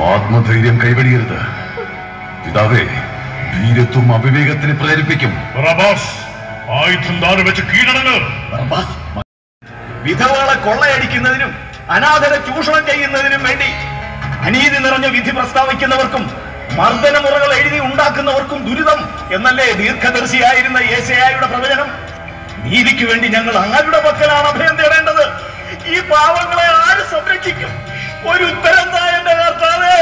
ആത്മധൈര്യം കൈവടിയരുത് പിതാവേ ധീരത്വം അവിവേകത്തിന് പ്രേരിപ്പിക്കും ബറാബാസ് ആയുധം താഴെ വെച്ച് കീഴടങ്ങ് വിധവകളെ കൊള്ളയടിക്കുന്നതിനും അനാഥരെ ചൂഷണം ചെയ്യുന്നതിനും വേണ്ടി അനീതി നിറഞ്ഞ വിധി പ്രസ്താവിക്കുന്നവർക്കും മർദ്ദനമുറകൾ എഴുതി ഉണ്ടാക്കുന്നവർക്കും ദുരിതം എന്നല്ലേ ദീർഘദർശിയായിരുന്ന യേശയായുടെ പ്രവചനം നീതിക്ക് വേണ്ടി ഞങ്ങൾ അങ്ങയുടെ പക്കലാണ് അഭയം തേടേണ്ടത് ഈ പാവങ്ങളെ ആര് സംരക്ഷിക്കും ഒരു ഉത്തരം താ എന്റെ കർത്താവേ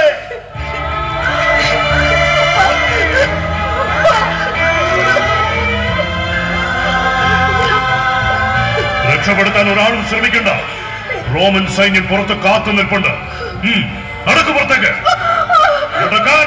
രക്ഷപ്പെടുത്താൻ ഒരാളും ശ്രമിക്കണ്ട റോമൻ സൈന്യം പുറത്ത് കാത്തു നിൽപ്പുണ്ട് ഉം, നടക്ക് പുറത്തേക്ക് നടക്കാൻ.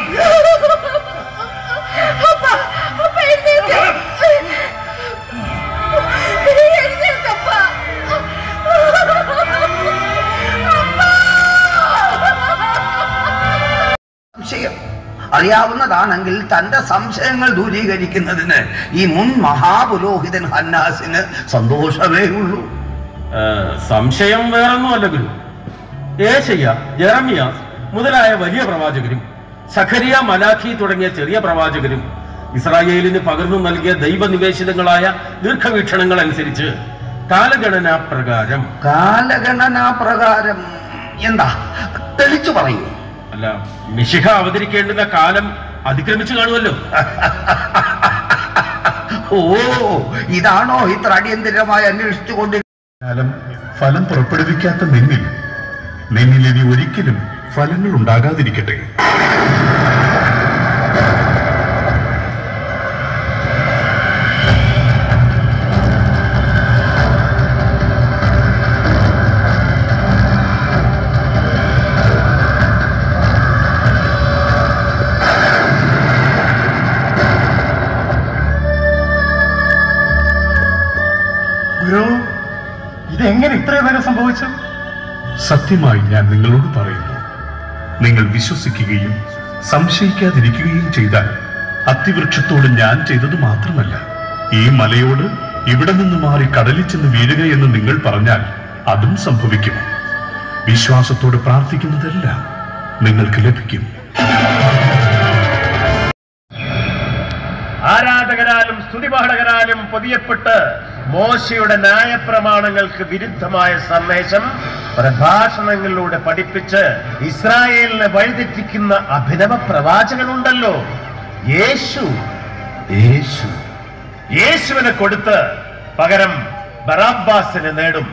സംശയം അറിയാവുന്നതാണെങ്കിൽ തന്റെ സംശയങ്ങൾ ദൂരീകരിക്കുന്നതിന് ഈ മുൻ മഹാപുരോഹിതൻ ഹന്നാസിന് സന്തോഷമേ ഉള്ളൂ ഏ, സംശയം വേറൊന്നുമല്ല ഗുരു ഏശയ്യ ജെറമിയാസ് മുതലായ വലിയ പ്രവാചകരും സഖരിയ മലാഖി തുടങ്ങിയ ചെറിയ പ്രവാചകരും ഇസ്രായേലിന് പകർന്നു നൽകിയ ദൈവനിവേശിതങ്ങളായ ദീർഘവീക്ഷണങ്ങൾ അനുസരിച്ച് കാലഗണനാ പ്രകാരം കാലഗണനാ പ്രകാരം എന്താ തെളിച്ചു പറയൂ അല്ല മിശിഹ അവതരിക്കേണ്ടുന്ന കാലം അതിക്രമിച്ചു കാണുമല്ലോ ഓ ഇതാണോ ഇത്ര അടിയന്തിരമായി അന്വേഷിച്ചുകൊണ്ട് കാലം ഫലം പുറപ്പെടുവിക്കാത്ത നിന്നിൽ നിന്നിൽ ഇനി ഒരിക്കലും ഫലങ്ങൾ ഉണ്ടാകാതിരിക്കട്ടെ ഗുരു ഇതെങ്ങനെ ഇത്രയും നേരം സംഭവിച്ചു സത്യമായി ഞാൻ നിങ്ങളോട് പറയുന്നു നിങ്ങൾ വിശ്വസിക്കുകയും സംശയിക്കാതിരിക്കുകയും ചെയ്താൽ അത്തിവൃക്ഷത്തോട് ഞാൻ ചെയ്തത് മാത്രമല്ല ഈ മലയോട് ഇവിടെ നിന്ന് മാറി കടലിൽ ചെന്ന് വീഴുക എന്ന് നിങ്ങൾ പറഞ്ഞാൽ അതും സംഭവിക്കും വിശ്വാസത്തോട് പ്രാർത്ഥിക്കുന്നതെല്ലാം നിങ്ങൾക്ക് ലഭിക്കും ആരാധകരാലും സ്തുതിപാഠകരാലും പൊതിയപ്പെട്ട് മോശയുടെ ന്യായപ്രമാണങ്ങൾക്ക് വിരുദ്ധമായ സന്ദേശം പ്രഭാഷണങ്ങളിലൂടെ പഠിപ്പിച്ച് ഇസ്രായേലിനെ വഴിതെറ്റിക്കുന്ന അഭിനവ പ്രവാചകനുണ്ടല്ലോ യേശു യേശു യേശുവിനെ കൊടുത്ത് പകരം ബറാബാസിനെ നേടും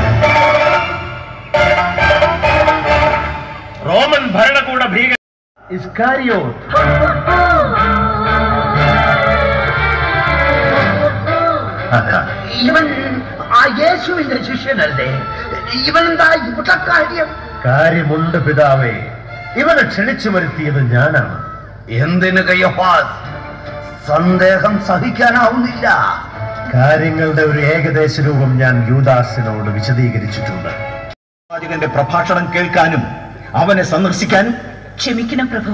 റോമൻ ഭരണകൂട ഭീകര ഇസ്കാരിയോത്ത് ഇവൻ ആ യേശുവിന്റെ ശിഷ്യനല്ലേ ഇവൻ എന്താ ഇവിടെ കാര്യം കാര്യമുണ്ട് പിതാവേ ഇവനെ ക്ഷണിച്ചു വരുത്തിയത് ഞാനാണ് എന്തിന് കയ്യപ്പാസ് സന്ദേഹം സഹിക്കാനാവുന്നില്ല കാര്യങ്ങളുടെ ഒരു ഏകദേശ രൂപം ഞാൻ യൂദാസിനോട് വിശദീകരിച്ചിട്ടുണ്ട് പ്രവാചകന്റെ പ്രഭാഷണം കേൾക്കാനും അവനെ സന്ദർശിക്കാനും ക്ഷമിക്കണം പ്രഭു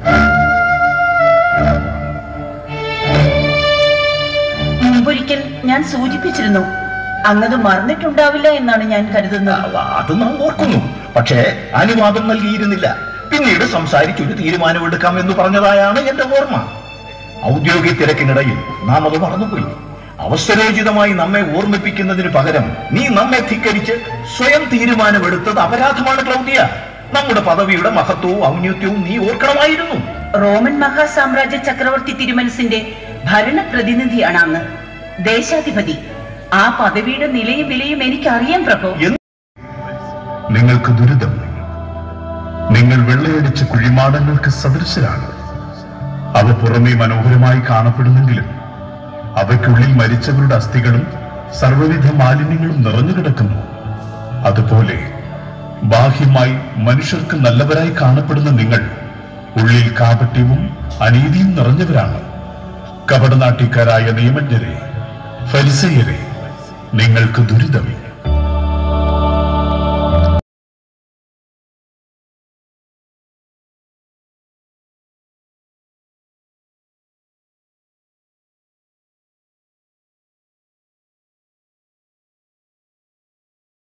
മുമ്പൊരിക്കൽ ഞാൻ സൂചിപ്പിച്ചിരുന്നു അങ്ങത് മറന്നിട്ടുണ്ടാവില്ല എന്നാണ് ഞാൻ കരുതുന്നത് അവ- അത് നാം ഓർക്കുന്നു പക്ഷേ അനുവാദം നൽകിയിരുന്നില്ല പിന്നീട് സംസാരിച്ചൊരു തീരുമാനമെടുക്കാം എന്ന് പറഞ്ഞതായാണ് എന്റെ ഓർമ്മ ഔദ്യോഗിക തിരക്കിനിടയിൽ നാം അത് മറന്നുപോയി അവസരോചിതമായി നമ്മെ ഓർമ്മിപ്പിക്കുന്നതിന് പകരം നീ നമ്മെ ധിക്കരിച്ച് സ്വയം തീരുമാനമെടുത്തത് അപരാധമാണ് ക്ലൗദിയ നമ്മുടെ പദവിയുടെ മഹത്വവും ഔന്നത്യവും നീ ഓർക്കണമായിരുന്നു റോമൻ മഹാസാമ്രാജ്യ ചക്രവർത്തി തിരുമനസിന്റെ ഭരണപ്രതിനിധിയാണ് അങ്ങ് ദേശാധിപതി ആ പദവിയുടെ നിലയും വിലയും എനിക്കറിയാം പ്രഭു നിങ്ങൾക്ക് ദുരിതം നിങ്ങൾ വെള്ളയടിച്ച കുഴിമാടങ്ങൾക്ക് സദൃശരാണ് അവ പുറമേ മനോഹരമായി കാണപ്പെടുന്നെങ്കിലും അവയ്ക്കുള്ളിൽ മരിച്ചവരുടെ അസ്ഥികളും സർവ്വവിധ മാലിന്യങ്ങളും നിറഞ്ഞു കിടക്കുന്നു അതുപോലെ ബാഹ്യമായി മനുഷ്യർക്ക് നല്ലവരായി കാണപ്പെടുന്ന നിങ്ങൾ ഉള്ളിൽ കാപട്യവും അനീതിയും നിറഞ്ഞവരാണ് കപടനാട്ടിക്കാരായ നിയമജ്ഞരെ ഫരിസയരെ നിങ്ങൾക്ക് ദുരിതം